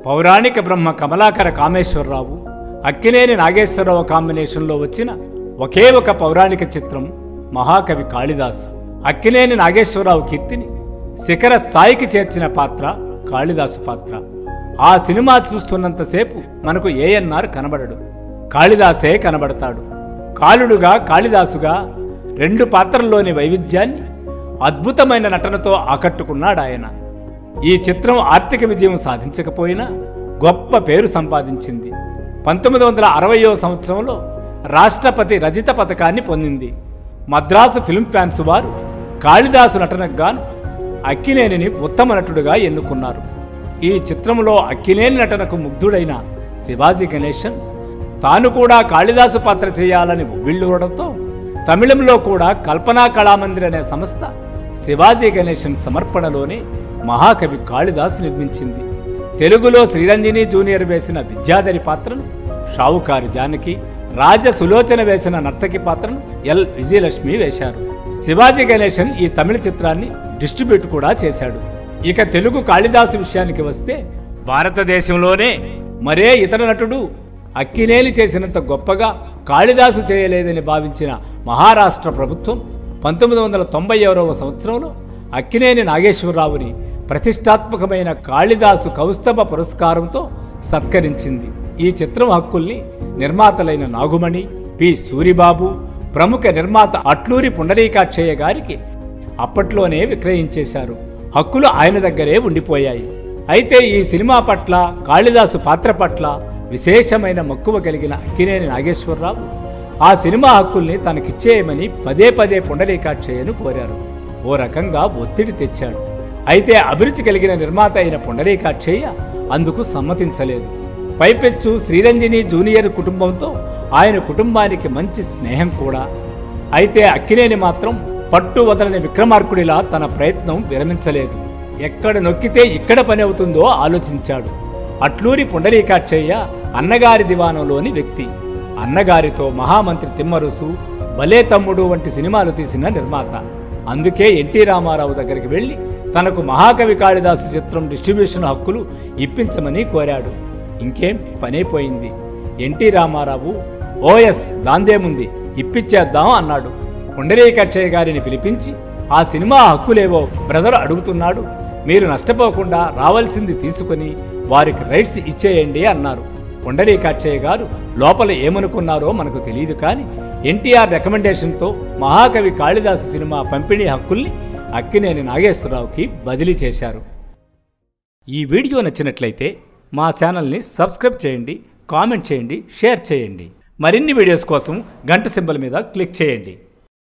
పౌరాణిక బ్రహ్మ కమలాకర కామేశ్వరరావు అక్కినేని నాగేశ్వరరావు కాంబినేషన్లో వచ్చిన ఒకే ఒక పౌరాణిక చిత్రం మహాకవి కాళిదాసు అక్కినేని నాగేశ్వరరావు కీర్తిని శిఖర స్థాయికి చేర్చిన పాత్ర కాళిదాసు పాత్ర ఆ సినిమా చూస్తున్నంతసేపు మనకు ఏఎన్ఆర్ కనబడడు కాళిదాసే కనబడతాడు కాలుడుగా కాళిదాసుగా రెండు పాత్రల్లోని వైవిధ్యాన్ని అద్భుతమైన నటనతో ఆకట్టుకున్నాడు ఆయన ఈ చిత్రం ఆర్థిక విజయం సాధించకపోయినా గొప్ప పేరు సంపాదించింది పంతొమ్మిది వందల అరవయో సంవత్సరంలో రాష్ట్రపతి రజిత పథకాన్ని పొందింది మద్రాసు ఫిల్మ్ ఫ్యాన్స్ వారు కాళిదాసు నటనకు గాను అక్కినేనిని ఉత్తమ నటుడుగా ఎన్నుకున్నారు ఈ చిత్రంలో అక్కినేని నటనకు ముగ్ధుడైన శివాజీ గణేశన్ తాను కూడా కాళిదాసు పాత్ర చేయాలని ఉవ్విళ్ళూడటంతో తమిళంలో కూడా కల్పనా కళామందిర్ అనే సంస్థ శివాజీ గణేశన్ సమర్పణలోనే మహాకవి కాళిదాసు నిర్మించింది తెలుగులో శ్రీరంజని జూనియర్ వేసిన విద్యాధరి పాత్రను షావుకారి జానకి రాజ సులోచన వేసిన నర్తకి పాత్రను ఎల్ విజయలక్ష్మి వేశారు శివాజీ గణేశన్ ఈ తమిళ చిత్రాన్ని డిస్ట్రిబ్యూట్ కూడా చేశాడు ఇక తెలుగు కాళిదాసు విషయానికి వస్తే భారతదేశంలోనే మరే ఇతర నటుడు అక్కినేని చేసినంత గొప్పగా కాళిదాసు చేయలేదని భావించిన మహారాష్ట్ర ప్రభుత్వం పంతొమ్మిది వందల తొంభై ఆరవ సంవత్సరంలో అక్కినేని నాగేశ్వరరావుని ప్రతిష్టాత్మకమైన కాళిదాసు కౌస్తభ పురస్కారంతో సత్కరించింది ఈ చిత్రం హక్కుల్ని నిర్మాతలైన నాగుమణి పి సూరిబాబు ప్రముఖ నిర్మాత అట్లూరి పుండరీకాక్షయ్య గారికి అప్పట్లోనే విక్రయించేశారు హక్కులు ఆయన దగ్గరే ఉండిపోయాయి అయితే ఈ సినిమా పట్ల కాళిదాసు పాత్ర పట్ల విశేషమైన మక్కువ కలిగిన అక్కినేని నాగేశ్వరరావు ఆ సినిమా హక్కుల్ని తనకిచ్చేయమని పదే పదే పుండరీకాక్షయ్యను కోరారు ఓ రకంగా ఒత్తిడి తెచ్చాడు అయితే అభిరుచి కలిగిన నిర్మాత అయిన పుండరీకాక్షయ్య అందుకు సమ్మతించలేదు పైపెచ్చు శ్రీరంజని జూనియర్ కుటుంబంతో ఆయన కుటుంబానికి మంచి స్నేహం కూడా అయితే అక్కినేని మాత్రం పట్టు వదలని విక్రమార్కుడిలా తన ప్రయత్నం విరమించలేదు ఎక్కడ నొక్కితే ఇక్కడ పని అవుతుందో ఆలోచించాడు అట్లూరి పుండరీకాక్షయ్య అన్నగారి దివానంలోని వ్యక్తి అన్నగారితో మహామంత్రి తిమ్మరుసు భలే తమ్ముడు వంటి సినిమాలు తీసిన నిర్మాత అందుకే ఎన్టీ రామారావు దగ్గరికి వెళ్ళి తనకు మహాకవి కాళిదాసు చిత్రం డిస్ట్రిబ్యూషన్ హక్కులు ఇప్పించమని కోరాడు ఇంకేం పనైపోయింది ఎన్టీ రామారావు ఓఎస్ దాందేముంది ఇప్పించేద్దాం అన్నాడు పుండరీకాక్షయ్య గారిని పిలిపించి ఆ సినిమా హక్కులేవో బ్రదర్ అడుగుతున్నాడు మీరు నష్టపోకుండా రావాల్సింది తీసుకుని వారికి రైట్స్ ఇచ్చేయండి అన్నారు పుండరీకాక్షయ్య గారు లోపల ఏమనుకున్నారో మనకు తెలియదు కానీ ఎన్టీఆర్ రికమెండేషన్తో మహాకవి కాళిదాసు సినిమా పంపిణీ హక్కుల్ని అక్కినేని నాగేశ్వరరావుకి బదిలీ చేశారు ఈ వీడియో నచ్చినట్లయితే మా ఛానల్ని సబ్స్క్రైబ్ చేయండి కామెంట్ చేయండి షేర్ చేయండి మరిన్ని వీడియోస్ కోసం గంట సింబల్ మీద క్లిక్ చేయండి